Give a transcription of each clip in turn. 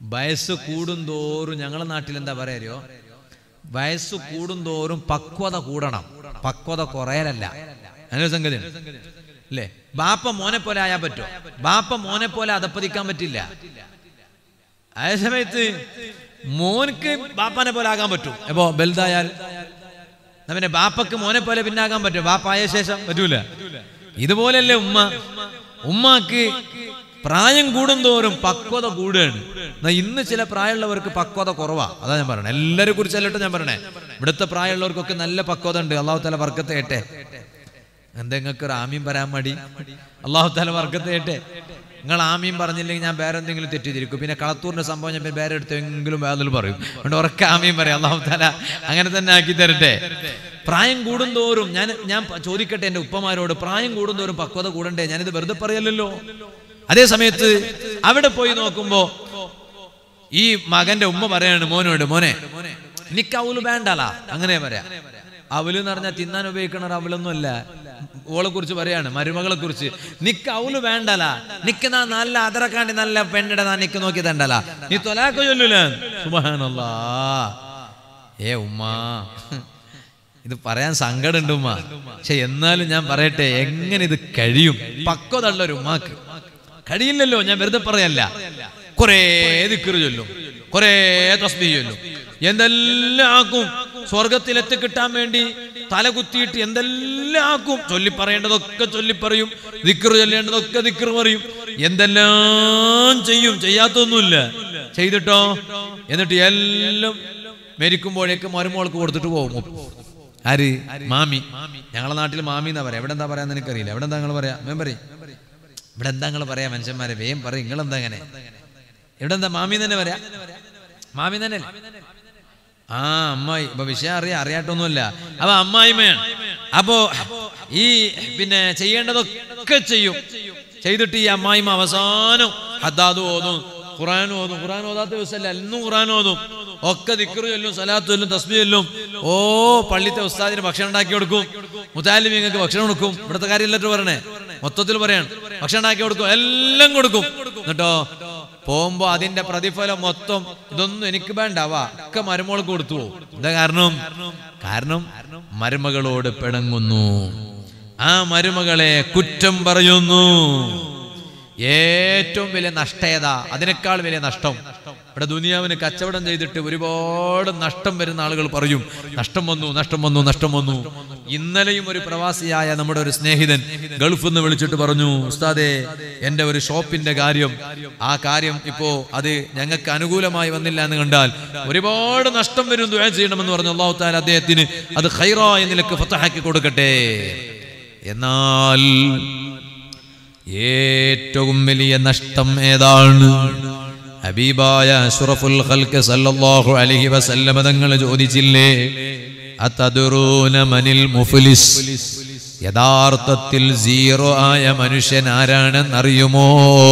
വയസ്സ് കൂടുന്തോറും ഞങ്ങളെ നാട്ടിൽ എന്താ പറയാ വയസ്സ് കൂടുന്തോറും പക്വത കൂടണം പക്വത കുറയലല്ല അങ്ങനെ സംഗതി അല്ലേ ബാപ്പ മോനെ പോലെ ആയാൻ പറ്റുമോ ബാപ്പ മോനെ പോലെ അതപ്പതിക്കാൻ പറ്റില്ല അതേ സമയത്ത് മോൻക്ക് ബാപ്പാനെ പോലെ ആകാൻ പറ്റും എപ്പോ ബലുതായാൽ എന്നാ പിന്നെ ബാപ്പക്ക് മോനെ പോലെ പിന്നാകാൻ പറ്റും ബാപ്പ ആയ ശേഷം പറ്റൂല ഇതുപോലല്ലേ ഉമ്മ ഉമ്മാക്ക് പ്രായം കൂടുന്തോറും പക്വത കൂടുകയാണ് എന്നാ ഇന്ന് ചില പ്രായമുള്ളവർക്ക് പക്വത കുറവാ അതാ ഞാൻ പറയണേ എല്ലാരെ കുറിച്ചല്ലോട്ടോ ഞാൻ പറയണേ ഇവിടുത്തെ പ്രായമുള്ളവർക്കൊക്കെ നല്ല പക്വത ഉണ്ട് അള്ളാഹു തല വർക്കത്ത് ഏട്ടെ എന്താ നിങ്ങൾക്ക് ഒരു ആമീൻ പറയാൻ മടി അള്ളാഹു തല വർക്കത്ത് ഏട്ടെ നിങ്ങൾ ആമീൻ പറഞ്ഞില്ലെങ്കിൽ ഞാൻ വേറെ എന്തെങ്കിലും തെറ്റിദ്ധരിക്കും പിന്നെ കളത്തൂരിന്റെ സംഭവം ഞാൻ പിന്നെ വേറെ എടുത്തെങ്കിലും വേറെ പറയും അതുകൊണ്ട് ഉറക്കെ ആമീൻ പറയാം അള്ളാഹു തല അങ്ങനെ തന്നെ ആക്കി തരട്ടെ പ്രായം കൂടുന്തോറും ഞാൻ ഞാൻ പ- ചോദിക്കട്ടെ എൻ്റെ ഉപ്പമാരോട് പ്രായം കൂടുന്തോറും പക്വത കൂടണ്ടേ ഞാനിത് വെറുതെ പറയല്ലല്ലോ അതേ സമയത്ത് അവിടെ പോയി നോക്കുമ്പോ ഈ മകന്റെ ഉമ്മ പറയാണ് മോനോട് മോനെ നിക്ക് അവല് വേണ്ടലാ അങ്ങനെ പറയാ അവല് എന്ന് പറഞ്ഞാൽ തിന്നാൻ ഉപയോഗിക്കണ ഒരു അവലൊന്നുമല്ല ഓളെ കുറിച്ച് പറയാണ് മരുമകളെ കുറിച്ച് നിക്ക് അവല് വേണ്ടല നിക്ക് നാ നല്ല അതറക്കാണ്ടി നല്ല പെണ്ണിടെ നാ നിക്ക് നോക്കി തണ്ടല നീ തൊലാക്ക ചൊല്ലൂല സുബഹാനല്ലാ ഏ ഉമ്മ ഇത് പറയാൻ സങ്കടമുണ്ട് ഉമ്മ പക്ഷെ എന്നാലും ഞാൻ പറയട്ടെ എങ്ങനെ ഇത് കഴിയും പക്വതുള്ള ഒരു ഉമ്മാക്ക് കഴിയില്ലല്ലോ ഞാൻ വെറുതെ പറയല്ല കുറേ ദിക്കറ് ചൊല്ലും കുറേ തസ്ബീഹ് ചൊല്ലും എന്തെല്ലാം ആക്കും സ്വർഗത്തിലെത്തി കിട്ടാൻ വേണ്ടി തല കുത്തിയിട്ട് എന്തെല്ലാം ആക്കും ചൊല്ലി പറയേണ്ടതൊക്കെ ചൊല്ലി പറയും ദിക്കറ് ചൊല്ലേണ്ടതൊക്കെ ദിക്കറ് പറയും എന്തെല്ലാം ചെയ്യും ചെയ്യാത്തൊന്നുമില്ല ചെയ്തിട്ടോ എന്നിട്ട് എല്ലാം മരിക്കുമ്പോഴേക്ക് മരുമോൾക്ക് കൊടുത്തിട്ട് പോകും ആര് മാമി ഞങ്ങളെ നാട്ടിൽ മാമി എന്നാ പറയാ എവിടെ എന്താ പറയാന്ന് എനിക്കറിയില്ല എവിടെ എന്താ നിങ്ങൾ പറയാ ഞാൻ പറയും ഇവിടെ എന്താ നിങ്ങൾ പറയാ മനുഷ്യന്മാരെ വേഗം പറയും നിങ്ങൾ എന്താ അങ്ങനെ ഇവിടെ എന്താ മാമി തന്നെ പറയാ മാമി തന്നെ ആ അമ്മായി ഇപ്പൊ വിഷയം അറിയാം അറിയാട്ടൊന്നുമില്ല അപ്പൊ അമ്മായിമ്മയാണ് അപ്പോ ഈ പിന്നെ ചെയ്യേണ്ടതൊക്കെ ചെയ്യും ചെയ്തിട്ട് ഈ അമ്മായിമ്മ അവസാനം ഹദ്ദാദ് ഓതും ഖുറാൻ ഓതും ഖുറാൻ ഓതാത്ത ദിവസമല്ല എന്നും ഖുറാൻ ഓതും ഒക്കെ ദിക്കറ് ചൊല്ലും സലാത്ത് ചൊല്ലും തസ്ബി ചൊല്ലും ഓ പള്ളിത്തെ ഉസ്താദിന് ഭക്ഷണം ഉണ്ടാക്കി കൊടുക്കും മുത്താലിമീങ്ങൾക്ക് ഭക്ഷണം കൊടുക്കും ഇവിടുത്തെ കാര്യമില്ലട്ടോ പറയണേ മൊത്തത്തിൽ പറയാണ് ഭക്ഷണം ഉണ്ടാക്കി കൊടുക്കും എല്ലാം കൊടുക്കും എന്നിട്ടോ പോകുമ്പോ അതിന്റെ പ്രതിഫലം മൊത്തം ഇതൊന്നും എനിക്ക് വേണ്ടവാ ഒക്കെ മരുമോൾക്ക് കൊടുത്തു പോകും എന്താ കാരണം കാരണം മരുമകളോട് പിണങ്ങുന്നു ആ മരുമകളെ കുറ്റം പറയുന്നു ഏറ്റവും വലിയ നഷ്ടേത അതിനേക്കാൾ വലിയ നഷ്ടം ഇവിടെ ദുനിയാവിന് കച്ചവടം ചെയ്തിട്ട് ഒരുപാട് നഷ്ടം വരുന്ന ആളുകൾ പറയും നഷ്ടം വന്നു നഷ്ടം വന്നു നഷ്ടം വന്നു ഇന്നലെയും ഒരു പ്രവാസിയായ നമ്മുടെ ഒരു സ്നേഹിതൻ ഗൾഫിൽ നിന്ന് വിളിച്ചിട്ട് പറഞ്ഞു ഉസ്താദെ എന്റെ ഒരു ഷോപ്പിന്റെ കാര്യം ആ കാര്യം ഇപ്പോ അത് ഞങ്ങൾക്ക് അനുകൂലമായി വന്നില്ല എന്ന് കണ്ടാൽ ഒരുപാട് നഷ്ടം വരും ദുആ ചെയ്യണമെന്ന് പറഞ്ഞു അള്ളാഹു താല അദ്ദേഹത്തിന് അത് ഖൈറായ നിലക്ക് ഫത്തഹാക്കി കൊടുക്കട്ടെ എന്നാൽ ഏറ്റവും വലിയ നഷ്ടം ഏതാണ് ഹബീബായ അഷ്റഫുൽ ഖൽക്ക് സല്ലല്ലാഹു അലൈഹി വസല്ലമ തങ്ങൾ ചോദിച്ചില്ലേ അതദറൂന മനിൽ മുഫ്ലിസ് യഥാർത്ഥത്തിൽ സീറോ ആയ മനുഷ്യൻ ആരാണെന്നറിയുമോ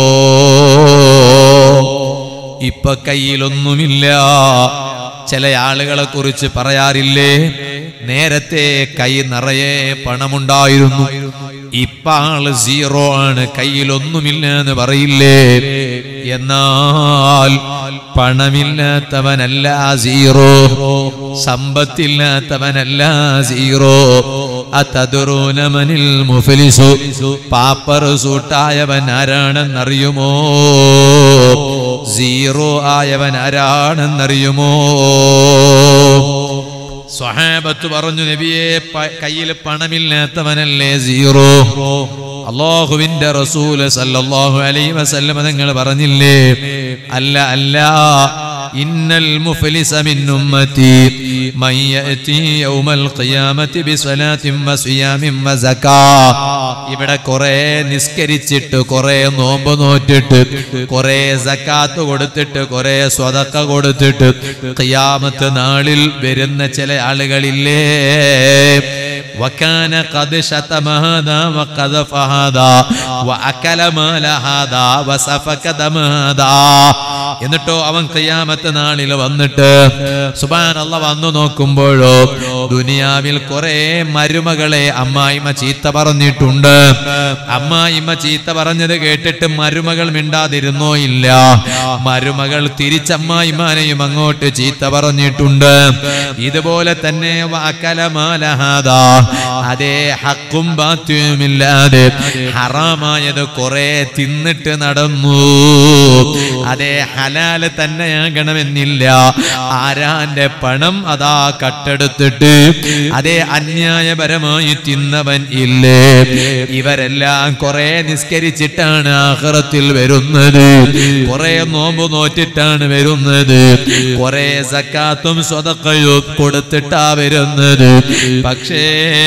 ഇപ്പൊ കയ്യിലൊന്നുമില്ല ചില ആളുകളെ കുറിച്ച് പറയാറില്ലേ നേരത്തെ കൈ നിറയെ പണമുണ്ടായിരുന്നു ഇപ്പൊ ആള് സീറോ ആണ് കയ്യിലൊന്നുമില്ല എന്ന് പറയില്ലേ എന്നാൽ പണമില്ലാത്തവനല്ല സീറോ സമ്പത്തില്ലാത്തവനല്ല സീറോ അതതുറൂനമനിൽ മുഫലിസു പാപ്പർ സൂട്ടായവൻ ആരാണെന്നറിയുമോ സീറോ ആയവൻ ആരാണെന്നറിയുമോ സ്വഹാബത്ത് പറഞ്ഞു നബിയെ കയ്യിൽ പണമില്ലാത്തവനല്ലേ സീറോ അള്ളാഹുവിന്റെ റസൂല് സല്ലല്ലാഹു അലൈഹി വസല്ലമ നിങ്ങൾ പറഞ്ഞില്ലേ അല്ല അല്ല ഇന്നൽ മുഫ്ലിസ മിൻ ഉമ്മത്തി മൻ യഅതി യൗമൽ ഖിയാമത്തി ബിസ്വലാത്തിൻ വസിയാമിൻ വസകാ ഇവിടെ കുറെ നിസ്കരിച്ചിട്ട് കുറെ നോമ്പ് നോറ്റിട്ട് കുറെ സക്കാത്ത് കൊടുത്തിട്ട് കുറെ സ്വതക്ക കൊടുത്തിട്ട് ഖിയാമത്ത് നാളിൽ വരുന്ന ചില ആളുകളില്ലേ وكان قد شتم هذا وقذف هذا وأكل مال هذا وسفك دم هذا എന്നിട്ടോ അവൻ കയ്യാമത്തെ നാളിൽ വന്നിട്ട് സുബാൻ അല്ല വന്നു നോക്കുമ്പോഴോ ദുനിയാവിൽ കുറെ മരുമകളെ അമ്മായിമ്മ ചീത്ത പറഞ്ഞിട്ടുണ്ട് അമ്മായിമ്മ ചീത്ത പറഞ്ഞത് കേട്ടിട്ട് മരുമകൾ മിണ്ടാതിരുന്നോ ഇല്ല മരുമകൾ തിരിച്ചമ്മായിമാനെയും അങ്ങോട്ട് ചീത്ത പറഞ്ഞിട്ടുണ്ട് ഇതുപോലെ തന്നെ വാക്കലമാലഹാദ അതേ ഹക്കും ബാത്യുമില്ലാതെ ഹറാമായത് കുറെ തിന്നിട്ട് നടന്നു അതേ ഹലാല് തന്നെയാകണമെന്നില്ല ആരാന്റെ പണം അതാ കട്ടെടുത്തിട്ട് അതേ അന്യായപരമായി തിന്നവൻ ഇല്ലേ ഇവരെല്ലാം കുറെ നിസ്കരിച്ചിട്ടാണ് ആഹ്റത്തിൽ വരുന്നത് കുറെ നോമ്പ് നോറ്റിട്ടാണ് വരുന്നത് കുറെ സക്കാത്തും സ്വതക്കയും കൊടുത്തിട്ടാ വരുന്നത് പക്ഷേ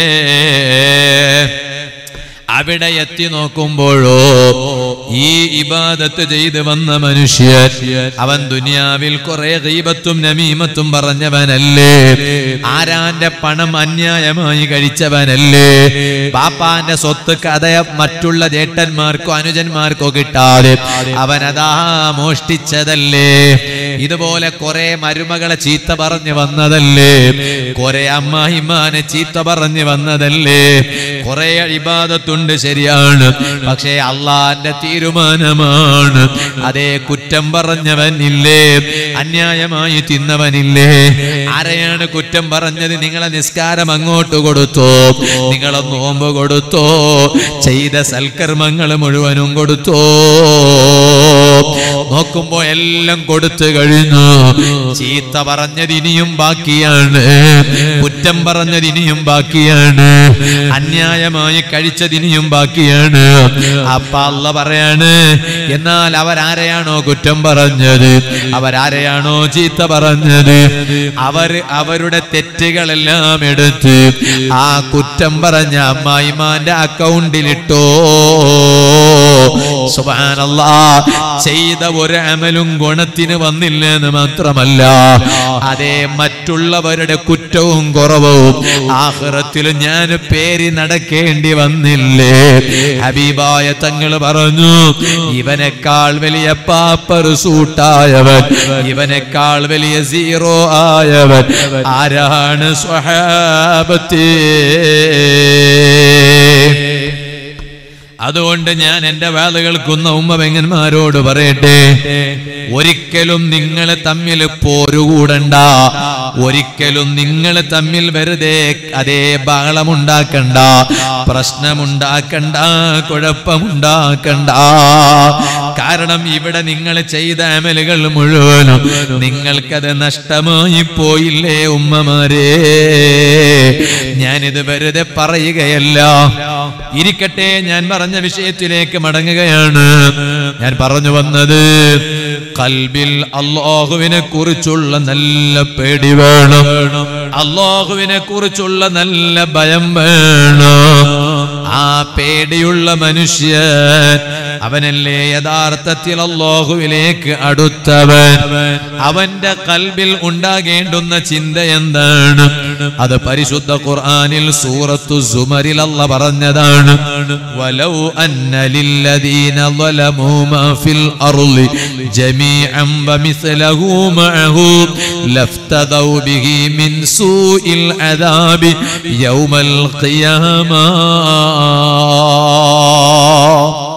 അവിടെ എത്തി നോക്കുമ്പോഴോ ഈ ഇബാദത്ത് ചെയ്ത് വന്ന മനുഷ്യൻ അവൻ ദുനിയാവിൽ കുറെ ഗീബത്തും നമീമത്തും പറഞ്ഞവനല്ലേ ആരാന്റെ പണം അന്യായമായി കഴിച്ചവനല്ലേ പാപ്പാന്റെ സ്വത്ത് കഥ മറ്റുള്ള ജേട്ടന്മാർക്കോ അനുജന്മാർക്കോ കിട്ടാതെ അവനതാ മോഷ്ടിച്ചതല്ലേ ഇതുപോലെ കുറെ മരുമകളെ ചീത്ത പറഞ്ഞു വന്നതല്ലേ കുറെ അമ്മായിമാനെ ചീത്ത പറഞ്ഞു വന്നതല്ലേ കുറെ ഇബാദത്തുണ്ട് ശരിയാണ് പക്ഷേ അള്ളാന്റെ തീരുമാനമാണ് അതേ കുറ്റം പറഞ്ഞവനില്ലേ അന്യായമായി തിന്നവനില്ലേ ആരെയാണ് കുറ്റം പറഞ്ഞത് നിങ്ങളെ നിസ്കാരം അങ്ങോട്ട് കൊടുത്തോ നിങ്ങളെ നോമ്പ് കൊടുത്തോ ചെയ്ത സൽക്കർമ്മങ്ങൾ മുഴുവനും കൊടുത്തോ നോക്കുമ്പോ എല്ലാം കൊടുത്തു കഴിഞ്ഞു ചീത്ത പറഞ്ഞത് ഇനിയും ബാക്കിയാണ് കുറ്റം പറഞ്ഞത് ഇനിയും ബാക്കിയാണ് അന്യായമായി കഴിച്ചത് ഇനിയും ബാക്കിയാണ് അപ്പ അല്ല പറയാണ് എന്നാൽ അവരാരെയാണോ കുറ്റം പറഞ്ഞത് അവരാരെയാണോ ചീത്ത പറഞ്ഞത് അവർ അവരുടെ തെറ്റുകളെല്ലാം എടുത്ത് ആ കുറ്റം പറഞ്ഞ അമ്മായിമാന്റെ അക്കൗണ്ടിലിട്ടോ സുബാനല്ലാ ചെയ്ത ഒരു അമലും ഗുണത്തിന് വന്നില്ല എന്ന് മാത്രമല്ല അതേ മറ്റുള്ളവരുടെ കുറ്റവും കുറവും ആഹ്റത്തിൽ ഞാൻ പേരി നടക്കേണ്ടി വന്നില്ലേ ഹബീബായ തങ്ങൾ പറഞ്ഞു ഇവനേക്കാൾ വലിയ പാപ്പർ സൂട്ടായവൻ ഇവനേക്കാൾ വലിയ സീറോ ആയവൻ ആരാണ് സ്വഹാബത്തേ അതുകൊണ്ട് ഞാൻ എന്റെ വേല കേൾക്കുന്ന ഉമ്മവെങ്ങന്മാരോട് പറയട്ടെ ഒരിക്കലും നിങ്ങൾ തമ്മിൽ പോരുകൂടണ്ട ഒരിക്കലും നിങ്ങൾ തമ്മിൽ വെറുതെ അതേ ബഹളമുണ്ടാക്കണ്ട പ്രശ്നമുണ്ടാക്കണ്ട കുഴപ്പമുണ്ടാക്കണ്ട കാരണം ഇവിടെ നിങ്ങൾ ചെയ്ത അമലുകൾ മുഴുവനും നിങ്ങൾക്കത് നഷ്ടമായി പോയില്ലേ ഉമ്മമാരെ ഞാനിത് വെറുതെ പറയുകയല്ല ഇരിക്കട്ടെ ഞാൻ പറഞ്ഞ വിഷയത്തിലേക്ക് മടങ്ങുകയാണ് ഞാൻ പറഞ്ഞു വന്നത് കൽബിൽ അള്ളാഹുവിനെ കുറിച്ചുള്ള നല്ല പേടി വേണം അള്ളാഹുവിനെ കുറിച്ചുള്ള നല്ല ഭയം വേണം ആ പേടിയുള്ള മനുഷ്യൻ അവനല്ലേ യഥാർത്ഥത്തിൽ അള്ളാഹുവിലേക്ക് അടുത്തവൻ അവന്റെ കൽബിൽ ഉണ്ടാകേണ്ടുന്ന ചിന്ത എന്താണ് അത് പരിശുദ്ധ ഖുർആനിൽ സൂറത്തു സുമരിൽ അല്ല പറഞ്ഞതാണ് വലൗ അന്ന ലില്ലദീന ളലമൂ മാ ഫിൽ അർളി ജമീഅൻ വമിസ്ലഹു മഅഹു ലഫ്തദൗ ബിഹി മിൻ സൂഇൽ അദാബി യൗമൽ ഖിയാമ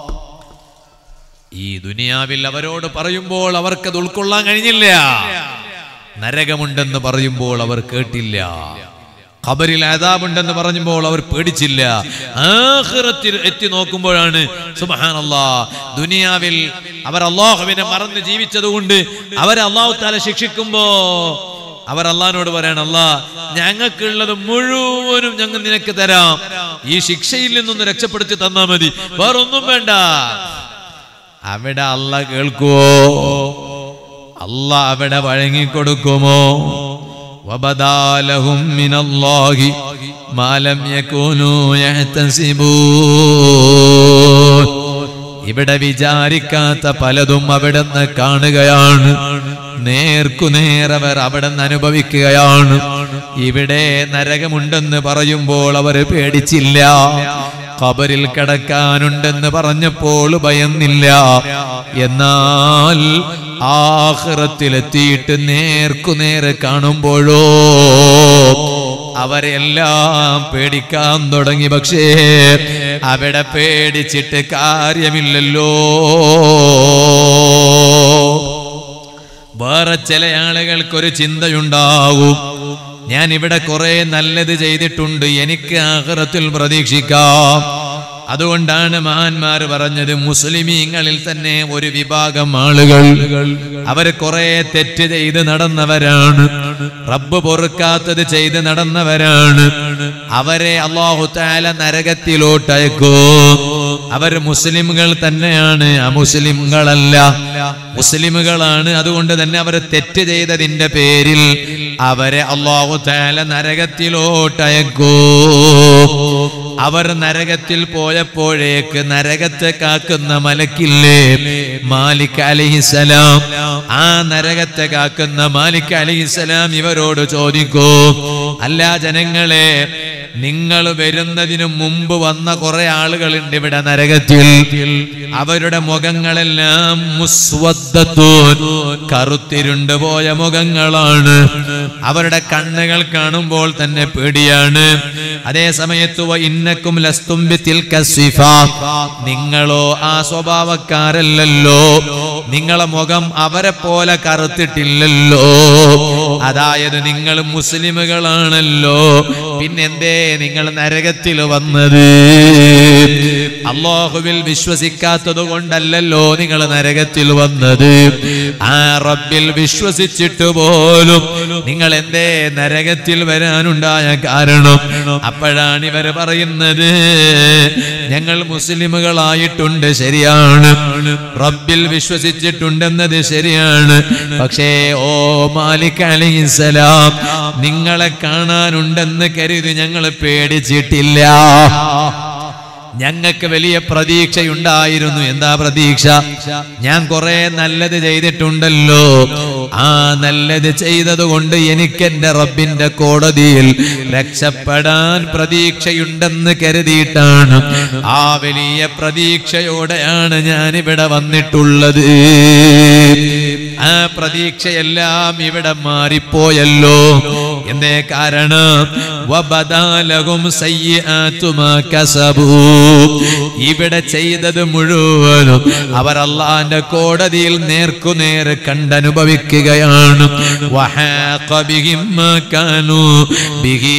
ഈ ദുനിയാവിൽ അവരോട് പറയുമ്പോൾ അവർക്കത് ഉൾക്കൊള്ളാൻ കഴിഞ്ഞില്ല നരകമുണ്ടെന്ന് പറയുമ്പോൾ അവർ കേട്ടില്ല ഖബറിൽ അതാബുണ്ടെന്ന് പറഞ്ഞപ്പോൾ അവർ പേടിച്ചില്ല ആഖിറത്തിൽ എത്തി നോക്കുമ്പോഴാണ് സുബ്ഹാനല്ലാ ദുനിയാവിൽ അവർ അള്ളാഹുവിനെ മറന്ന് ജീവിച്ചതുകൊണ്ട് അവരെ അള്ളാഹു താല ശിക്ഷിക്കുമ്പോ അവർ അള്ളഹാനോട് പറയണം അല്ലാ ഞങ്ങൾക്കുള്ളത് മുഴുവനും ഞങ്ങൾ നിനക്ക് തരാം ഈ ശിക്ഷയിൽ നിന്നൊന്ന് രക്ഷപ്പെടുത്തി തന്നാ മതി വേറൊന്നും വേണ്ട അവിടെ അല്ല കേൾക്കുവോ അല്ല അവിടെ വഴങ്ങിക്കൊടുക്കുമോ വബദാലഹും മിനല്ലാഹി മാലം യകൂനു യഹ്തസിബൂൻ ഇവിടെ വിചാരിക്കാത്ത പലതും അവിടുന്ന് കാണുകയാണ് നേർക്കുനേർ അവർ അവിടെ നിന്ന് അനുഭവിക്കുകയാണ് ഇവിടെ നരകമുണ്ടെന്ന് പറയുമ്പോൾ അവർ പേടിച്ചില്ല ഖബറിൽ കിടക്കാനുണ്ടെന്ന് പറഞ്ഞപ്പോൾ ഭയന്നില്ല എന്നാൽ ആഹ്റത്തിലെത്തിയിട്ട് നേർക്കുനേരെ കാണുമ്പോഴോ അവരെല്ലാം പേടിക്കാൻ തുടങ്ങി പക്ഷേ അവിടെ പേടിച്ചിട്ട് കാര്യമില്ലല്ലോ വേറെ ചില ആളുകൾക്കൊരു ചിന്തയുണ്ടാവും ഞാൻ ഇവിടെ കുറെ നല്ലത് ചെയ്തിട്ടുണ്ട് എനിക്ക് ആഹ്റത്തിൽ പ്രതീക്ഷിക്കാം അതുകൊണ്ടാണ് മഹാന്മാർ പറഞ്ഞത് മുസ്ലിമീങ്ങളിൽ തന്നെ ഒരു വിഭാഗം ആളുകൾ അവർ കുറെ തെറ്റ് ചെയ്ത് നടന്നവരാണ് റബ്ബ് പൊറുക്കാത്തത് ചെയ്ത് നടന്നവരാണ് അവരെ അള്ളാഹു താല നരകത്തിലോട്ട് അയക്കും അവർ മുസ്ലിമുകൾ തന്നെയാണ് അമുസ്ലിമുകളല്ല മുസ്ലിമുകളാണ് അതുകൊണ്ട് തന്നെ അവർ തെറ്റ് ചെയ്തതിന്റെ പേരിൽ അവരെ അള്ളാഹു താല നരകത്തിലോട്ട് അയക്കൂ അവർ നരകത്തിൽ പോയപ്പോഴേക്ക് നരകത്തെ കാക്കുന്ന മലക്കില്ലേ മാലിക് അലഹിസലാം ആ നരകത്തെ കാക്കുന്ന മാലിക് അലഹിസലാം ഇവരോട് ചോദിക്കൂ അല്ല ജനങ്ങളെ നിങ്ങൾ വരുന്നതിന് മുമ്പ് വന്ന കുറെ ആളുകളുണ്ട് ഇവിടെ നരകത്തിൽ അവരുടെ മുഖങ്ങളെല്ലാം മുസ്വദ്ദത്തൂൻ കറുത്തിരുണ്ട് പോയ മുഖങ്ങളാണ് അവരുടെ കണ്ണുകൾ കാണുമ്പോൾ തന്നെ പേടിയാണ് അതേ സമയത്ത് വ ഇന്നക്കും ലസ്തുംബിത്തിൽ കസിഫ നിങ്ങളോ ആ സ്വഭാവക്കാരല്ലല്ലോ നിങ്ങളെ മുഖം അവരെ പോലെ കറുത്തിട്ടില്ലല്ലോ അതായത് നിങ്ങൾ മുസ്ലിമുകളാണല്ലോ പിന്നെന്തേ നിങ്ങൾ നരകത്തിൽ വന്നത് അള്ളാഹുവിൽ വിശ്വസിക്കാത്തത് കൊണ്ടല്ലല്ലോ നിങ്ങൾ നരകത്തിൽ വന്നത് ആ റബ്ബിൽ വിശ്വസിച്ചിട്ട് പോലും നിങ്ങൾ എന്തേ നരകത്തിൽ വരാനുണ്ടായ കാരണം അപ്പോഴാണ് ഇവർ പറയുന്നത് ഞങ്ങൾ മുസ്ലിമുകളായിട്ടുണ്ട് ശരിയാണ് റബ്ബിൽ വിശ്വസിച്ചിട്ടുണ്ടെന്നത് ശരിയാണ് പക്ഷേ ഓ മാലിക് അലൈഹിസ്സലാം നിങ്ങളെ കാണാനുണ്ടെന്ന് കരുതി ഞങ്ങൾ പേടിച്ചിട്ടില്ല ഞങ്ങൾക്ക് വലിയ പ്രതീക്ഷയുണ്ടായിരുന്നു എന്താ പ്രതീക്ഷ ഞാൻ കുറെ നല്ലത് ചെയ്തിട്ടുണ്ടല്ലോ ആ നല്ലത് ചെയ്തത് കൊണ്ട് എനിക്ക് എന്റെ റബ്ബിന്റെ കോടതിയിൽ രക്ഷപ്പെടാൻ പ്രതീക്ഷയുണ്ടെന്ന് കരുതിയിട്ടാണ് ആ വലിയ പ്രതീക്ഷയോടെയാണ് ഞാൻ ഇവിടെ വന്നിട്ടുള്ളത് ആ പ്രതീക്ഷയെല്ലാം ഇവിടെ മാറിപ്പോയല്ലോ എന്തേ കാരണം വബദാലഹും സയ്യിആതു മാ കസബൂ ഇവിടെ ചെയ്തത് മുഴുവനും അവർ അള്ളാന്റെ കോടതിയിൽ നേർക്കുനേർ കണ്ടനുഭവിക്കുകയാണ് വഹാഖ ബിഹിം മാ കാനൂ ബിഹി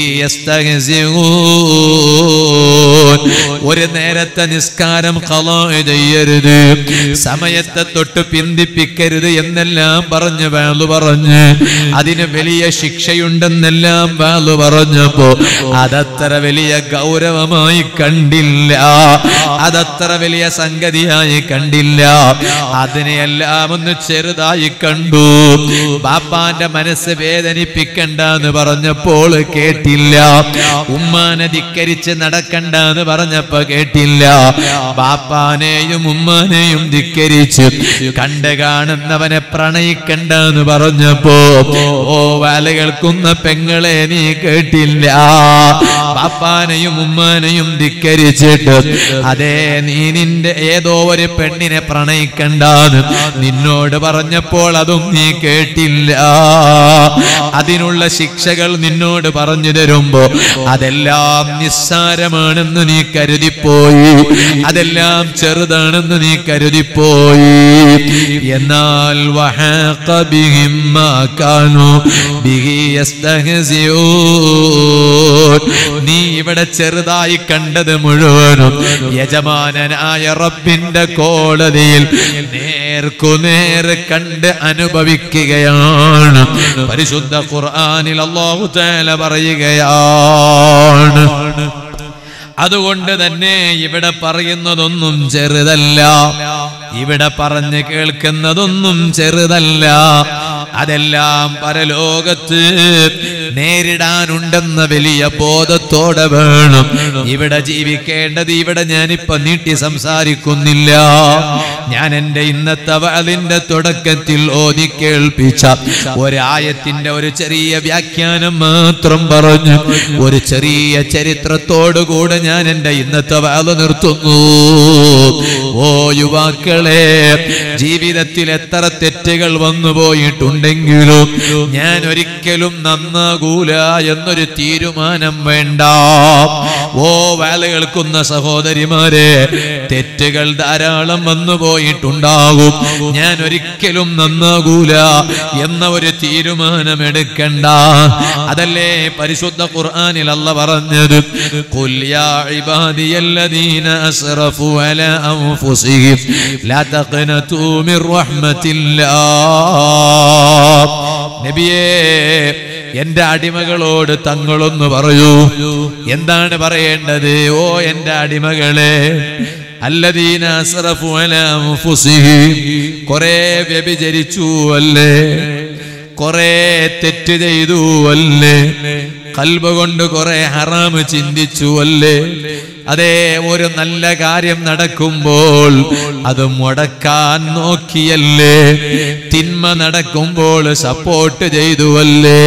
യസ്തഹ്സിഊൻ ഒരു നേരത്തെ നിസ്കാരം ഖളാ ചെയ്യരുത് സമയത്തെ തൊട്ട് പിന്തിപ്പിക്കരുത് എന്നെല്ലാം പറഞ്ഞു വേളു പറഞ്ഞ് അതിന് വലിയ ശിക്ഷയുണ്ടെന്നെല്ലാം വേളു പറഞ്ഞപ്പോ അതത്ര വലിയ ഗൗരവമായി കണ്ടില്ല അതത്ര വലിയ സംഗതിയായി കണ്ടില്ല അതിനെയെല്ലാം ഒന്ന് ചെറുതായി കണ്ടു ബാപ്പാന്റെ മനസ്സ് വേദനിപ്പിക്കണ്ട എന്ന് പറഞ്ഞപ്പോൾ കേട്ടില്ല ഉമ്മാനെ ധിക്കരിച്ച് നടക്കണ്ട എന്ന് പറഞ്ഞപ്പോ കേട്ടില്ല ബാപ്പാനെയും ഉമ്മാനെയും ധിക്കരിച്ച് കണ്ട് കാണുന്നവനെ പ്രണയിക്കണ്ട എന്ന് പറഞ്ഞപ്പോ ഓ വാല കേൾക്കുന്ന പെങ്ങളെ നീ കേട്ടില്ല ബാപ്പാനെയും ഉമ്മാനെയും ധിക്കരിച്ചിട്ട് അതേ നീ നിന്റെ ഏതോ ഒരു പെണ്ണിനെ പ്രണയിക്കണ്ടാന്ന് നിന്നോട് പറഞ്ഞപ്പോൾ അതും നീ കേട്ടില്ല അതിനുള്ള ശിക്ഷകൾ നിന്നോട് പറഞ്ഞു തരുമ്പോ അതെല്ലാം നിസ്സാരമാണെന്ന് നീ കരുതിപ്പോയി അതെല്ലാം ചെറുതാണെന്ന് നീ കരുതിപ്പോയി എന്നാൽ വഹാഖ ബിഹിം മാ കാനൂ ബിഹി യസ്തഹ്സിഊൻ നീ ഇവിടെ ചെറുതായി കണ്ടത് മുഴുവനും യജമാനനായ റബ്ബിന്റെ കോടതിയിൽ നേർക്കുനേർ കണ്ട് അനുഭവിക്കുകയാണ് പരിശുദ്ധ ഖുർആനിൽ അല്ലാഹു തആല പറയുകയാണ് അതുകൊണ്ട് തന്നെ ഇവിടെ പറയുന്നതൊന്നും ചെറുതല്ല ഇവിടെ പറഞ്ഞ് കേൾക്കുന്നതൊന്നും ചെറുതല്ല അതെല്ലാം പരലോകത്ത് നേരിടാനുണ്ടെന്ന വലിയ ബോധത്തോടെ വേണം ഇവിടെ ജീവിക്കേണ്ടത് ഇവിടെ ഞാനിപ്പോ നീട്ടി സംസാരിക്കുന്നില്ല ഞാൻ എൻ്റെ ഇന്നത്തെ അതിന്റെ തുടക്കത്തിൽ ഓതി കേൾപ്പിച്ച ഒരായത്തിന്റെ ഒരു ചെറിയ വ്യാഖ്യാനം മാത്രം പറഞ്ഞു ഒരു ചെറിയ ചരിത്രത്തോടുകൂടെ ഞാൻ എൻ്റെ ഇന്നത്തെ വാല നിർത്തുന്നു ഓ യുവാക്കളെ ജീവിതത്തിൽ എത്ര തെറ്റുകൾ വന്നു പോയിട്ടുണ്ടെങ്കിലും ഞാൻ ഒരിക്കലും നന്നാകൂല എന്നൊരു തീരുമാനം വേണ്ട ഓ വേല കേൾക്കുന്ന സഹോദരിമാരെ തെറ്റുകൾ ധാരാളം വന്നു പോയിട്ടുണ്ടാകും ഞാൻ ഒരിക്കലും നന്നാകൂല എന്ന ഒരു തീരുമാനം എടുക്കണ്ട അതല്ലേ പരിശുദ്ധ ഖുർആനിൽ അല്ല പറഞ്ഞത് ഖുൽ യാ ഇബാദിയല്ലദീന അസ്റഫു അലാ അൻഫുസിഹിം ലാ തഖ്നതു മിർ റഹ്മത്തില്ലാഹ് നബിയേ എന്റെ അടിമകളോട് തങ്ങളൊന്ന് പറയൂ എന്താണ് പറയേണ്ടത് ഓ എന്റെ അടിമകളെ അല്ലദീന അസ്റഫു അലാ അൻഫുസിഹിം കുറേ വ്യഭിചരിച്ചു അല്ലേ കുറേ തെറ്റ് ചെയ്തു അല്ലേ കൽബ് കൊണ്ട് കുറെ ഹറാമ് ചിന്തിച്ചു അല്ലേ അതേ ഒരു നല്ല കാര്യം നടക്കുമ്പോൾ അത് മുടക്കാൻ നോക്കിയല്ലേ തിന്മ നടക്കുമ്പോൾ സപ്പോർട്ട് ചെയ്തു അല്ലേ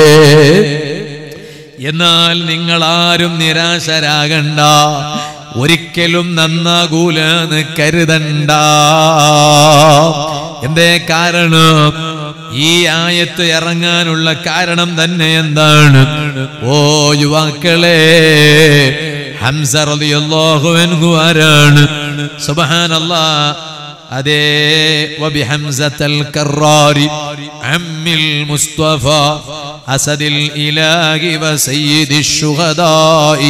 എന്നാൽ നിങ്ങൾ ആരും നിരാശരാകണ്ട ഒരിക്കലും നന്നാകൂലെന്ന് കരുതണ്ട എന്തേ കാരണം ഈ ആയത്ത് ഇറങ്ങാനുള്ള കാരണം തന്നെ എന്താണ് ഓ യുവാക്കളെ ഹംസ റളിയല്ലാഹു അൻഹു ആരാണ് സുബ്ഹാനല്ലാഹ് അതേ വബിഹംസത്തൽ കറാരി അമ്മിൽ മുസ്തഫ അസദിൽ ഇലാഹി വസയ്യിദി ശുഹദായി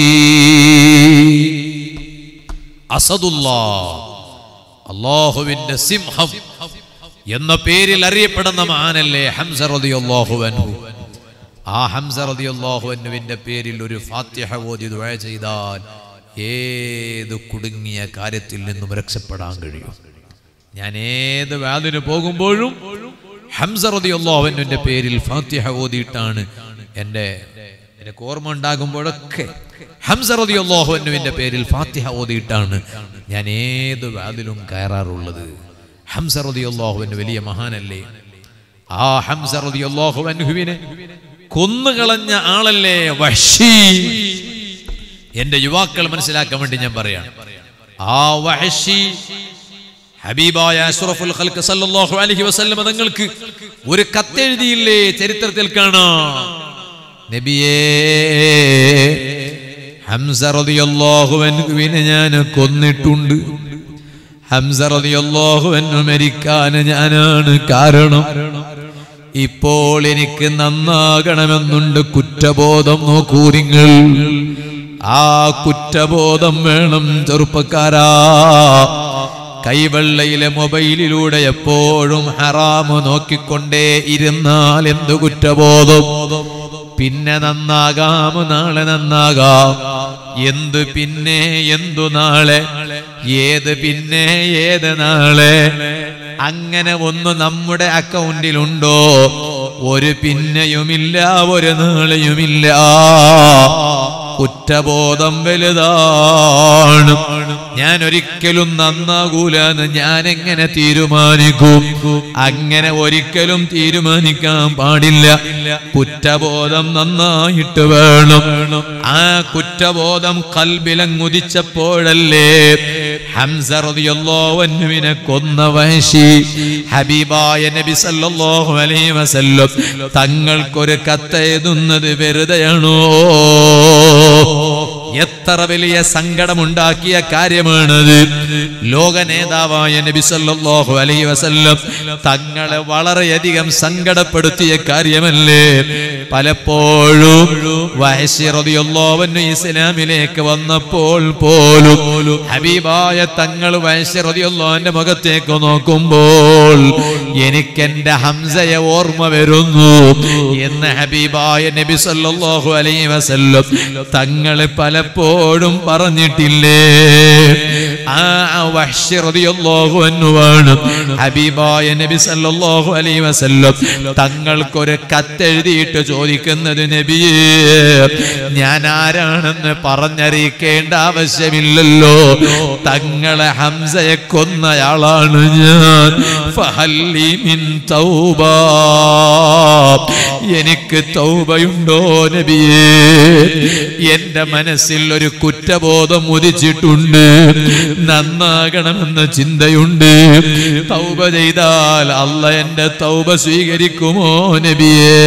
അസദുല്ലാ അള്ളാഹുവിന്റെ സിംഹം എന്ന പേരിൽ അറിയപ്പെടുന്ന മാനല്ലേ ഹംസ റളിയല്ലാഹു അൻഹു ആ ഹംസ റളിയല്ലാഹു അൻഹുവിന്റെ പേരിൽ ഒരു ഫാത്തിഹ ഓതി ദുആ ചെയ്താൽ ഏത് കുടുങ്ങിയ കാര്യത്തിൽ നിന്നും രക്ഷപ്പെടാൻ കഴിയും ഞാൻ ഏത് വാതിന് പോകുമ്പോഴും ഹംസ റളിയല്ലാഹു അൻഹുവിന്റെ പേരിൽ ഫാത്തിഹ ഓതിയിട്ടാണ് എൻ്റെ എനിക്ക് ഓർമ്മ ഉണ്ടാകുമ്പോഴൊക്കെ ഹംസ റളിയല്ലാഹു അൻഹുവിന്റെ പേരിൽ ഫാത്തിഹ ഓതിയിട്ടാണ് ഞാൻ ഏത് വാതിലും കയറാറുള്ളത് ഹംസ റളിയല്ലാഹു അൻഹു വലിയ മഹാനല്ലേ ആ ഹംസ റളിയല്ലാഹു അൻഹുവിനെ കൊന്നുകളഞ്ഞ ആളല്ലേ വഹ്ഷി എന്റെ യുവാക്കൾ മനസ്സിലാക്കാൻ വേണ്ടി ഞാൻ പറയാം ആ വഹ്ഷി ഹബീബായ അഷ്റഫുൽ ഖൽഖ് സല്ലല്ലാഹു അലൈഹി വസല്ലം തങ്ങൾക്ക് ഒരു കത്തെഴുതിയില്ലേ ചരിത്രത്തിൽ കാണാം നബിയേ ഹംസ റളിയല്ലാഹു അൻഹുവിനെ ഞാൻ കൊന്നിട്ടുണ്ട് ഹംസ റളിയല്ലാഹു അൻഹു മരിക്കാൻ ഞാനാണ് കാരണം ഇപ്പോൾ എനിക്ക് നന്നാകണമെന്നുണ്ട് കുറ്റബോധം നോക്കൂ നിങ്ങൾ ആ കുറ്റബോധം വേണം ചെറുപ്പക്കാരാ കൈവെള്ളയിലെ മൊബൈലിലൂടെ എപ്പോഴും ഹറാമ് നോക്കിക്കൊണ്ടേ ഇരുന്നാൽ എന്ത് കുറ്റബോധം പിന്നെ നന്നാകാം നാളെ നന്നാകാം എന്ത് പിന്നെ എന്തു നാളെ ഏത് പിന്നെ ഏത് നാളെ അങ്ങനെ ഒന്ന് നമ്മുടെ അക്കൗണ്ടിലുണ്ടോ ഒരു പിന്നെയുമില്ല ഒരു നാളെയുമില്ല കുറ്റബോധം വലുതാണ് ഞാൻ ഒരിക്കലും നന്നാകൂലെന്ന് ഞാൻ എങ്ങനെ തീരുമാനിക്കും അങ്ങനെ ഒരിക്കലും തീരുമാനിക്കാൻ പാടില്ല കുറ്റബോധം നന്നായിട്ട് വേണം ആ കുറ്റബോധം കൽബിലങ്ങുദിച്ചപ്പോഴല്ലേ ഹംസ റളിയല്ലാഹു അൻഹുവിനെ കൊന്ന വഹശി ഹബീബായ നബി സല്ലല്ലാഹു അലൈഹി വസല്ലം തങ്ങൾക്കൊരു കത്തെഴുതുന്നത് വെറുതെയാണോ എത്ര വലിയ സങ്കടമുണ്ടാക്കിയ കാര്യമാണത് ലോക നേതാവായ നബി സല്ലല്ലാഹു അലൈഹി വസല്ലം തങ്ങളെ വളരെയധികം സങ്കടപ്പെടുത്തിയ കാര്യമല്ലേ പലപ്പോഴും വഹശി റളിയല്ലാഹു അൻഹു ഇസ്ലാമിലേക്ക് വന്നപ്പോൾ പോലും ഹബീബായ തങ്ങൾ വഹശി റളിയല്ലാഹുവിന്റെ മുഖത്തേക്ക് നോക്കുമ്പോൾ എനിക്കെന്റെ ഹംസയെ ഓർമ്മ വരുന്നു എന്ന് ഹബീബായ നബി സല്ലല്ലാഹു അലൈഹി വസല്ലം തങ്ങളെ പലപ്പോഴും പലപ്പോഴും പറഞ്ഞിട്ടില്ലേ ആ വഹ്ശി റളിയല്ലാഹു അൻഹുവാണ് ഹബീബായ നബി സല്ലല്ലാഹു അലൈഹി വസല്ലം തങ്ങൾക്കൊരു കത്തെഴുതിയിട്ട് ചോദിക്കുന്നത് നബിയേ ഞാൻ ആരാണെന്ന് പറഞ്ഞറിയിക്കേണ്ട ആവശ്യമില്ലല്ലോ തങ്ങളെ ഹംസയെ കൊന്നയാളാണ് ഞാൻ ഫഹല്ലി മിൻ തൗബ എനിക്ക് തൗബയുണ്ടോ നബിയേ എന്റെ മനസ്സിൽ ഒരു കുറ്റബോധം ഉദിച്ചിട്ടുണ്ട് നന്നാകണമെന്ന ചിന്തയുണ്ട് തൗബ ചെയ്താൽ അല്ല എന്റെ തൗബ സ്വീകരിക്കുമോ നബിയേ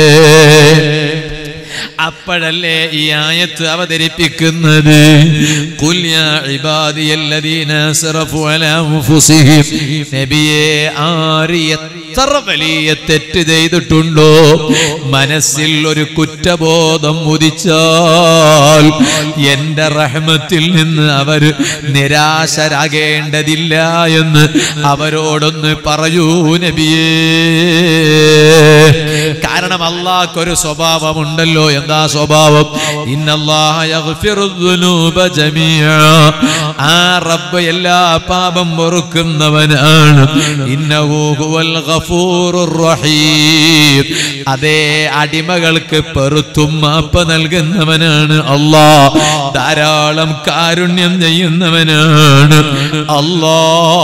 അപ്പോഴല്ലേ ഈ ആയത്ത് അവതരിപ്പിക്കുന്നത് ഖുൽ യാ ഇബാദിയല്ലദീന അസ്റഫു അലാ അൻഫുസിഹിം നബിയെ ആര് എത്ര വലിയ തെറ്റ് ചെയ്തിട്ടുണ്ടോ മനസ്സിൽ ഒരു കുറ്റബോധം ഉദിച്ചാൽ എന്റെ റഹ്മത്തിൽ നിന്ന് അവർ നിരാശരാകേണ്ടതില്ല എന്ന് അവരോടൊന്ന് പറയൂ നബിയേ കാരണം അള്ളാഹ്ക്കൊരു സ്വഭാവമുണ്ടല്ലോ എന്താ സ്വഭാവം ഇന്നല്ലാഹ യഗ്ഫിറു ദുനൂബ ജമീഅ ആ റബ്ബ് എല്ലാ പാപം പൊറുക്കുന്നവനാണ് ഇന്നഹു ഹുവൽ ഗഫൂറുർ റഹീം അതേ അടിമകൾക്ക് പെറുത്തും മാപ്പ് നൽകുന്നവനാണ് അല്ലാ ധാരാളം കാരുണ്യം ചെയ്യുന്നവനാണ് അല്ലാ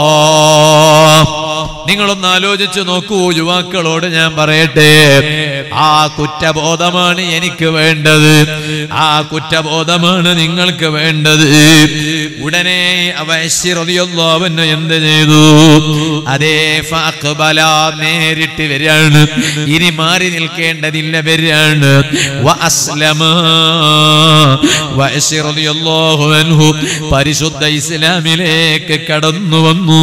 നിങ്ങളൊന്ന് ആലോചിച്ച് നോക്കൂ യുവാക്കളോട് ഞാൻ പറയട്ടെ ആ കുറ്റബോധമാണ് എനിക്ക് വേണ്ടത് ആ കുറ്റബോധമാണ് നിങ്ങൾക്ക് വേണ്ടത് ഉടനെ അവന് എന്ത് ചെയ്തു അതേ ഫഅഖ്ബല നേരിട്ട് വരികയാണ് ഇനി മാറി നിൽക്കേണ്ടതില്ല വരികയാണ് വഅസ്ലമ വഅശ്ശി റളിയല്ലാഹു അൻഹു പരിശുദ്ധ ഇസ്ലാമിലേക്ക് കടന്നു വന്നു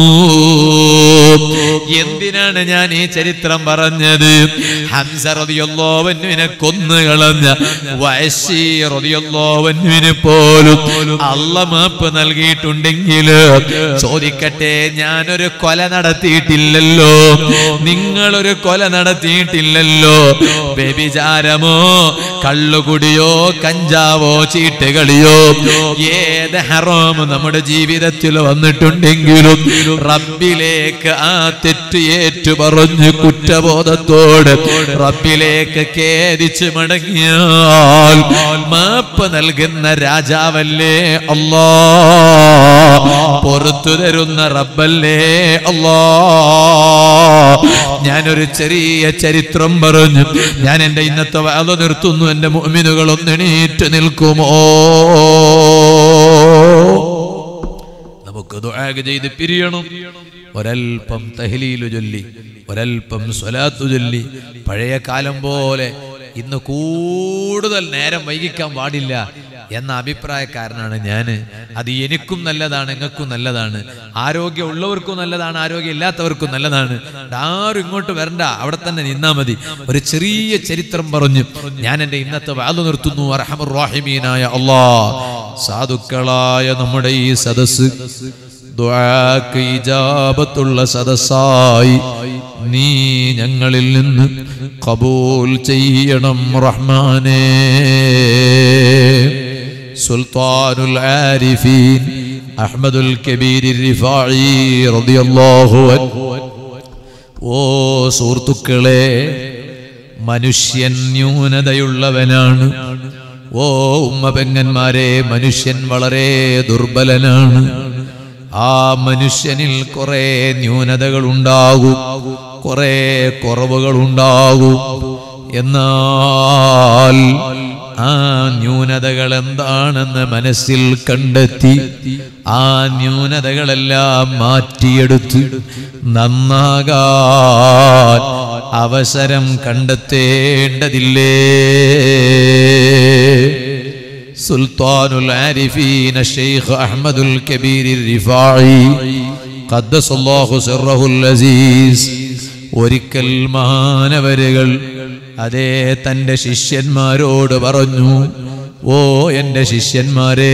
എന്തിനാണ് ഞാൻ ഈ ചരിത്രം പറഞ്ഞത് ഹംസ റളിയല്ലാഹുവിനെ കൊന്നു കളഞ്ഞ വയസ്സി റളിയല്ലാഹുവിനെ പോലും അല്ല മാപ്പ് നൽകിയിട്ടുണ്ടെങ്കിൽ ചോദിക്കട്ടെ ഞാനൊരു കൊല നടത്തിയിട്ടില്ലല്ലോ നിങ്ങളൊരു കൊല നടത്തിയിട്ടില്ലല്ലോ വ്യഭിചാരമോ കള്ളുകുടിയോ കഞ്ചാവോ ചീട്ടുകളിയോ ഏത് ഹറാം നമ്മുടെ ജീവിതത്തിൽ വന്നിട്ടുണ്ടെങ്കിലും റബ്ബിലേക്ക് ആ തെറ്റ് ഏറ്റു പറഞ്ഞു കുറ്റബോധത്തോട് റബ്ബിലേക്ക് ഖേദിച്ച് മടങ്ങിയാൽ മാപ്പ് നൽകുന്ന രാജാവല്ലേ അല്ലാ പുറത്തു തരുന്ന റബ്ബല്ലേ അല്ലാ ഞാനൊരു ചെറിയ ചരിത്രം പറഞ്ഞു ഞാൻ എന്റെ ഇന്നത്തെ വാത നിർത്തുന്നു എന്റെ മുഅ്മിനുകൾ ഒന്ന് എണീറ്റ് നിൽക്കുമോ നമുക്ക് ദുആ ചെയ്ത് പിരിയണം ഒരൽപ്പം തഹ്ലീലു ചൊല്ലി ഒരൽപ്പം സ്വലാത്തു ചൊല്ലി പഴയ കാലം പോലെ ഇന്ന് കൂടുതൽ നേരം വൈകിക്കാൻ പാടില്ല എന്ന അഭിപ്രായക്കാരനാണ് ഞാൻ അത് എനിക്കും നല്ലതാണ് നിങ്ങൾക്കും നല്ലതാണ് ആരോഗ്യം ഉള്ളവർക്കും നല്ലതാണ് ആരോഗ്യം ഇല്ലാത്തവർക്കും നല്ലതാണ് ആരും ഇങ്ങോട്ട് വരണ്ട അവിടെ തന്നെ നിന്നാ മതി ഒരു ചെറിയ ചരിത്രം പറഞ്ഞു ഞാൻ എൻ്റെ ഇന്നത്തെ വാതു നിർത്തുന്നു അറഹമുറാഹിമീനായ അള്ളാ സാധുക്കളായ നമ്മുടെ ഈ സദസ് ദുആക്ക് ഇജാബത്തുള്ള സദസ്സായി നീ ഞങ്ങളിൽ നിന്ന് കബൂൽ ചെയ്യണം റഹ്മാനേ സുൽത്താനുൽ ആരിഫീൻ അഹ്മദുൽ കബീർ റിഫായി റളിയല്ലാഹു അൻഹു ഓ സുഹൃത്തുക്കളെ മനുഷ്യൻ ന്യൂനതയുള്ളവനാണ് ഓ ഉമ്മ പെങ്ങന്മാരെ മനുഷ്യൻ വളരെ ദുർബലനാണ് ആ മനുഷ്യനിൽ കുറെ ന്യൂനതകൾ ഉണ്ടാകും കുറെ കുറവുകൾ ഉണ്ടാകും എന്നാൽ ആ ന്യൂനതകൾ എന്താണെന്ന് മനസ്സിൽ കണ്ടെത്തി ആ ന്യൂനതകളെല്ലാം മാറ്റിയെടുത്ത് നന്നാകാൻ അവസരം കണ്ടെത്തേണ്ടതില്ലേ സുൽത്താനുൽ ആരിഫീൻ ഷെയ്ഖ് അഹ്മദുൽ കബീർ റിഫായി ഖദ്ദസല്ലാഹു സിർറഹുൽ അസീസ് ഒരിക്കൽ മാനവരുകൾ അതേ തൻ്റെ ശിഷ്യന്മാരോട് പറഞ്ഞു ഓ എൻ്റെ ശിഷ്യന്മാരെ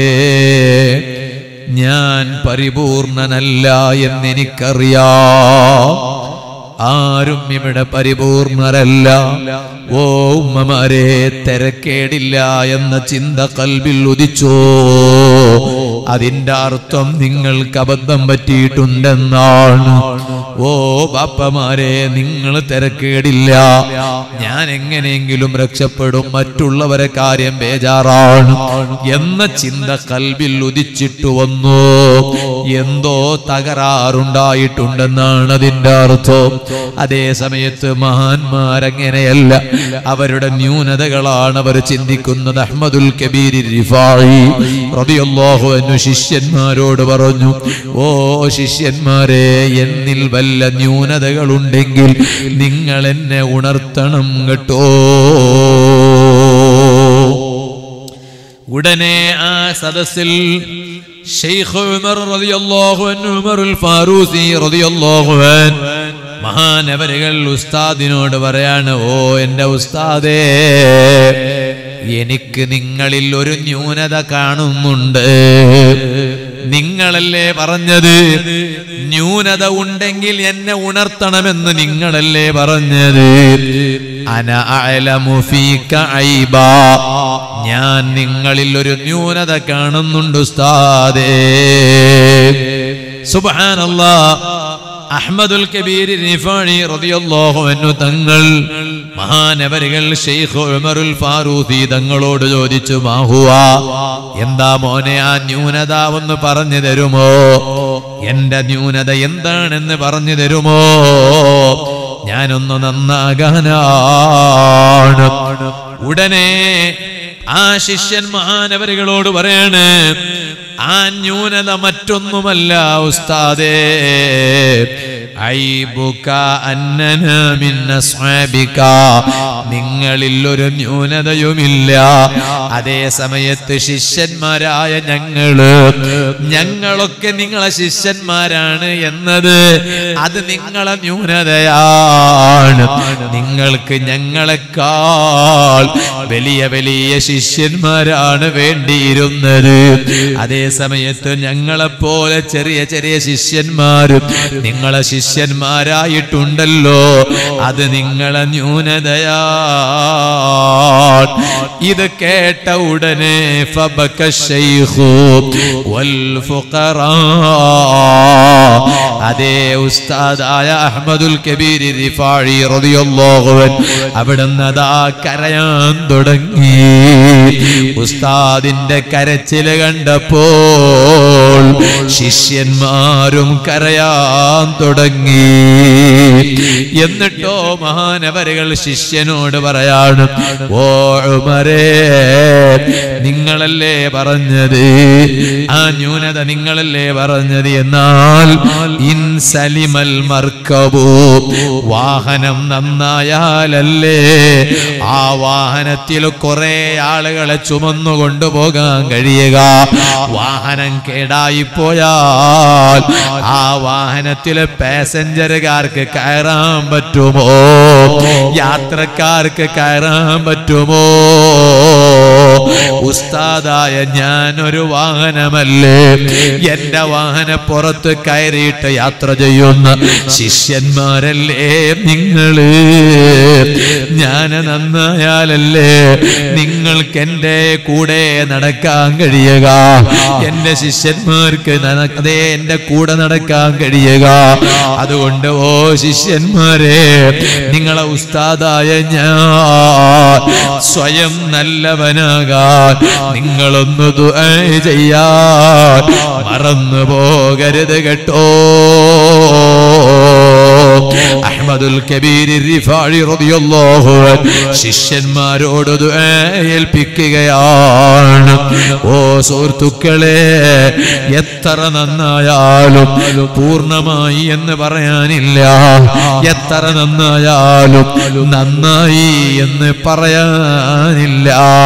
ഞാൻ പരിപൂർണനല്ല എന്നെനിക്കറിയാം ആരും ഇവിടെ പരിപൂർണരല്ല ഓ ഉമ്മമാരെ തിരക്കേടില്ല എന്ന ചിന്ത കൽബിൽ ഉദിച്ചോ അതിന്റെ അർത്ഥം നിങ്ങൾക്ക് അബദ്ധം പറ്റിയിട്ടുണ്ടെന്നാണ് ഓ ബാപ്പമാരെ നിങ്ങൾ തിരക്കേടില്ല ഞാൻ എങ്ങനെയെങ്കിലും രക്ഷപ്പെടും മറ്റുള്ളവരെ കാര്യം ബേജാറാണ് എന്ന ചിന്ത കൽവിൽ ഉദിച്ചിട്ടു വന്നു എന്തോ തകരാറുണ്ടായിട്ടുണ്ടെന്നാണ് അതിന്റെ അർത്ഥം അതേ സമയത്ത് മഹാന്മാരങ്ങനെയല്ല അവരുടെ ന്യൂനതകളാണ് അവർ ചിന്തിക്കുന്നത് അഹമ്മദുൽ കബീർ റിഫായി റളിയല്ലാഹു അൻഹു ശിഷ്യന്മാരോട് പറഞ്ഞു ഓ ശിഷ്യന്മാരെ എന്നിൽ വല്ല ന്യൂനതകളുണ്ടെങ്കിൽ നിങ്ങൾ എന്നെ ഉണർത്തണം കേട്ടോ ഉടനെ ആ സദസ്സിൽ ഷെയ്ഖ് ഉമർ റളിയല്ലാഹു അൻഹു ഉമറുൽ ഫാറൂസി റളിയല്ലാഹു അൻഹു മഹാനവരുകൾ ഉസ്താദിനോട് പറയാണ് ഓ എന്റെ ഉസ്താദേ എനിക്ക് നിങ്ങളിൽ ഒരു ന്യൂനത കാണുന്നുണ്ട് നിങ്ങളല്ലേ പറഞ്ഞത് ന്യൂനത ഉണ്ടെങ്കിൽ എന്നെ ഉണർത്തണമെന്ന് നിങ്ങളല്ലേ പറഞ്ഞത് അന അഅലമു ഫീക ഐബാ ഞാൻ നിങ്ങളിൽ ഒരു ന്യൂനത കാണുന്നുണ്ട് ഉസ്താദേ സുബ്ഹാനല്ലാ അഹ്മദുൽ കബീർ റിഫാണി റളിയല്ലാഹു അൻഹു തങ്ങൾ മഹാനവരുകൾ ഷെയ്ഖ് ഉമറുൽ ഫാറൂഖി തങ്ങളോട് ചോദിച്ചു മാഹുവ എന്താ മോനെ ആ ന്യൂനത ഒന്ന് പറഞ്ഞു തരുമോ എന്റെ ന്യൂനത എന്താണെന്ന് പറഞ്ഞു തരുമോ ഞാനൊന്ന് നന്നാകാനാണ് ഉടനെ ആ ശിഷ്യൻ മഹാനവരുകളോട് പറയാണ് ആ ന്യൂനത മറ്റൊന്നുമല്ല ഉസ്താദേ ഐബുക അന്നന മിൻ അസ്ഹാബിക നിങ്ങളിൽ ഒരു ന്യൂനതയുമില്ല അതേ സമയത്ത് ശിഷ്യന്മാരായ ഞങ്ങള് ഞങ്ങളൊക്കെ നിങ്ങളെ ശിഷ്യന്മാരാണ് എന്നത് അത് നിങ്ങളെ ന്യൂനതയാണ് നിങ്ങൾക്ക് ഞങ്ങളെക്കാൾ വലിയ വലിയ ശിഷ്യന്മാരാണ് വേണ്ടിയിരുന്നത് അതേ സമയത്ത് ഞങ്ങളെപ്പോലെ ചെറിയ ചെറിയ ശിഷ്യന്മാരും നിങ്ങളെ ശിഷ്യന്മാരായിട്ടുണ്ടല്ലോ അത് നിങ്ങളെ ന്യൂനതയാ ഇത് കേട്ട ഉടനെ ഫബക ശൈഖു വൽ ഫുഖറാ അതേ ഉസ്താദായ അഹ്മദുൽ കബീർ റിഫാഴി റളിയല്ലാഹു അൻഹു അവിടുന്ന് അതാ കരയാൻ തുടങ്ങി ഉസ്താദിന്റെ കരച്ചില് കണ്ടപ്പോൾ ശിഷ്യന്മാരും കരയാൻ തുടങ്ങി എന്നിട്ടോ മഹാനവരുകൾ ശിഷ്യനോട് പറയാണ് ഓ ഉമരേ നിങ്ങളല്ലേ പറഞ്ഞത് ആ ന്യൂനത നിങ്ങളല്ലേ പറഞ്ഞത് എന്നാൽ ഇൻസലിമൽ മർക്കബു വാഹനം നന്നായാലല്ലേ ആ വാഹനത്തിൽ കുറെ ആളുകളെ ചുമന്നു കൊണ്ടുപോകാൻ കഴിയുക വാഹനം കേടായി പോയാൽ ആ വാഹനത്തിലെ പാസഞ്ചറുകാർക്ക് കയറാൻ പറ്റുമോ യാത്രക്കാർക്ക് കയറാൻ പറ്റുമോ ഉസ്താദായ ഞാനൊരു വാഹനമല്ലേ എന്റെ വാഹന പുറത്ത് കയറിയിട്ട് യാത്ര ചെയ്യുന്ന ശിഷ്യന്മാരല്ലേ നിങ്ങള് ഞാൻ നന്നായാലല്ലേ നിങ്ങൾക്ക് എന്റെ കൂടെ നടക്കാൻ കഴിയുക എന്റെ ശിഷ്യന്മാർക്ക് നന- അതേ എന്റെ കൂടെ നടക്കാൻ കഴിയുക അതുകൊണ്ട് ഓ ശിഷ്യന്മാരെ നിങ്ങളെ ഉസ്താദായ ഞാൻ സ്വയം നല്ലവനാകാൻ നിങ്ങളൊന്ന് ദുആ ചെയ്യാൻ മറന്നു പോകരുത് കേട്ടോ അഹ്മദുൽ കബീർ റിഫാഴി റളിയല്ലാഹു അൻഹു ശിഷ്യന്മാരോട് ദുആ ഏൽപ്പിക്കുകയാണ് ഓ സുഹൃത്തുക്കളെ എത്ര നന്നായാലും പൂർണ്ണമായി എന്ന് പറയാനില്ല എത്ര നന്നായാലും നന്നായി എന്ന് പറയാനില്ല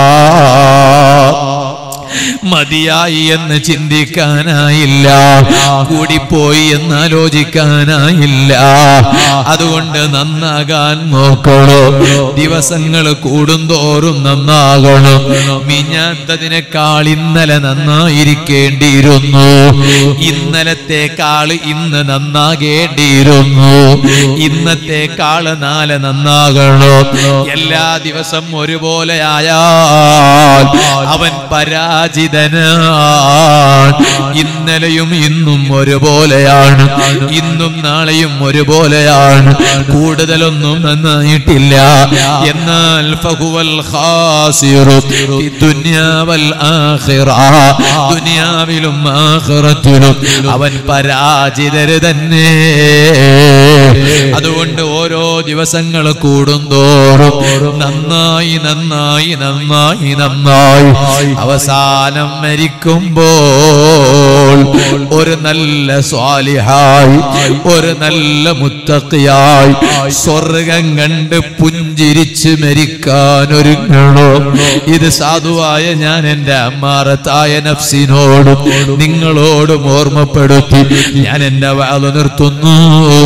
മതിയായി എന്ന് ചിന്തിക്കാനായില്ല കൂടിപ്പോയി എന്ന് ആലോചിക്കാനായില്ല അതുകൊണ്ട് നന്നാകാൻ നോക്കണോ ദിവസങ്ങൾ കൂടുന്തോറും നന്നാകണം മിഞ്ഞാത്തതിനേക്കാൾ ഇന്നലെ നന്നായിരിക്കേണ്ടിയിരുന്നു ഇന്നലത്തേക്കാൾ ഇന്ന് നന്നാകേണ്ടിയിരുന്നു ഇന്നത്തേക്കാൾ നാളെ നന്നാകണം എല്ലാ ദിവസം ഒരുപോലെ ആയാൽ അവൻ പരാജയപ്പെട്ടവനാണ് പരാജിതനാണ് ഇന്നലെയും ഇന്നും ഒരുപോലെയാണ് ഇന്നും നാളെയും ഒരുപോലെയാണ് കൂടുതലൊന്നും നന്നായിട്ടില്ല എന്നാൽ ഫഹുവൽ ഖാസിറു ഫി ദുനിയാ വൽ ആഖിറ ദുനിയാവിലും ആഖിറത്തിലും അവൻ പരാജിതര് തന്നെ അതുകൊണ്ട് ഓരോ ദിവസങ്ങൾ കൂടുന്തോറും നന്നായി നന്നായി നന്നായി നന്നായി അവസാനം മരിക്കുമ്പോൾ ഒരു നല്ല സ്വാലിഹായി ഒരു നല്ല മുത്തക്കിയായി സ്വർഗം കണ്ട് പുഞ്ചിരിച്ച് മരിക്കാൻ ഒരുങ്ങണോ ഇത് സാധുവായ ഞാൻ എന്റെ അമ്മാറത്തായ നഫ്സിനോടും നിങ്ങളോടും ഓർമ്മപ്പെടുത്തി ഞാൻ എന്റെ വാള നിർത്തുന്നു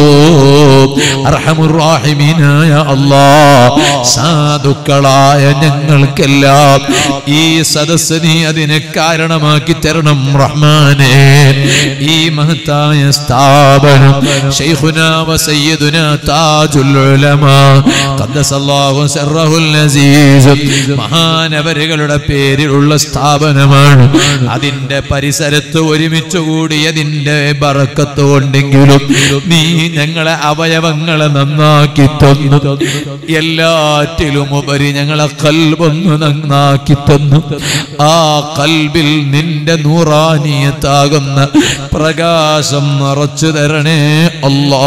അർഹമുറാഹിമീനായ അല്ലാ സാധുക്കളായ ഞങ്ങൾക്കെല്ലാം ഈ സദസ് നീ അതിന് കാരണമാക്കി തരണം റഹ്മാനെ ഈ മഹത്തായ സ്ഥാപനം ശൈഖുന വസയ്യിദുന താജുൽ ഉലമാ ഖദ്ദസല്ലാഹു സിർറഹുൽ അസീസ് മഹാനവരുകളുടെ പേരിലുള്ള സ്ഥാപനമാണ് അതിന്റെ പരിസരത്ത് ഒരുമിച്ച് കൂടിയതിന്റെ ബറക്കത്ത് കൊണ്ടെങ്കിലും നീ ഞങ്ങളെ അവയവങ്ങളെ നന്നാക്കി തന്നു എല്ലാറ്റിലും ഉപരി ഞങ്ങളെ കൽബൊന്ന് നന്നാക്കി തന്നു ആ കൽബിൽ നിന്റെ നൂറാനിയത്താകുന്ന പ്രകാശം നിറച്ചു തരണേ അല്ലാ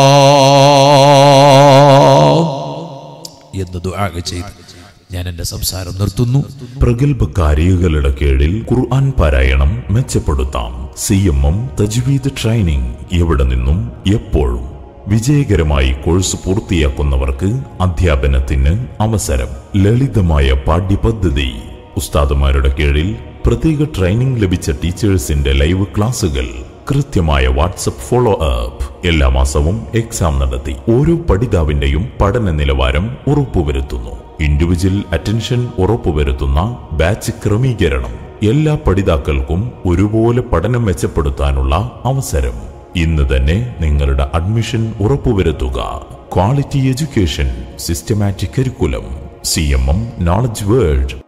എന്ന് ദുആ ചെയ്തു ഞാൻ എന്റെ സംസാരം നിർത്തുന്നു പ്രഗത്ഭകാരികളുടെ കീഴിൽ ഖുർആൻ പാരായണം മെച്ചപ്പെടുത്താം സി എം എം തജ്വീദ് ട്രെയിനിങ് എവിടെ നിന്നും എപ്പോഴും വിജയകരമായി കോഴ്സ് പൂർത്തിയാക്കുന്നവർക്ക് അധ്യാപനത്തിന് അവസരം ലളിതമായ പാഠ്യപദ്ധതി ഉസ്താദുമാരുടെ കീഴിൽ പ്രത്യേക ട്രെയിനിംഗ് ലഭിച്ച ടീച്ചേഴ്സിന്റെ ലൈവ് ക്ലാസുകൾ കൃത്യമായ വാട്സപ്പ് ഫോളോ അപ്പ് എല്ലാ മാസവും എക്സാം നടത്തി ഓരോ പഠിതാവിന്റെയും പഠന നിലവാരം ഉറപ്പുവരുത്തുന്നു ഇൻഡിവിജ്വൽ അറ്റൻഷൻ ഉറപ്പുവരുത്തുന്ന ബാച്ച് ക്രമീകരണം എല്ലാ പഠിതാക്കൾക്കും ഒരുപോലെ പഠനം മെച്ചപ്പെടുത്താനുള്ള അവസരം ഇന്ന് തന്നെ നിങ്ങളുടെ അഡ്മിഷൻ ഉറപ്പുവരുത്തുക quality education systematic curriculum C M M knowledge world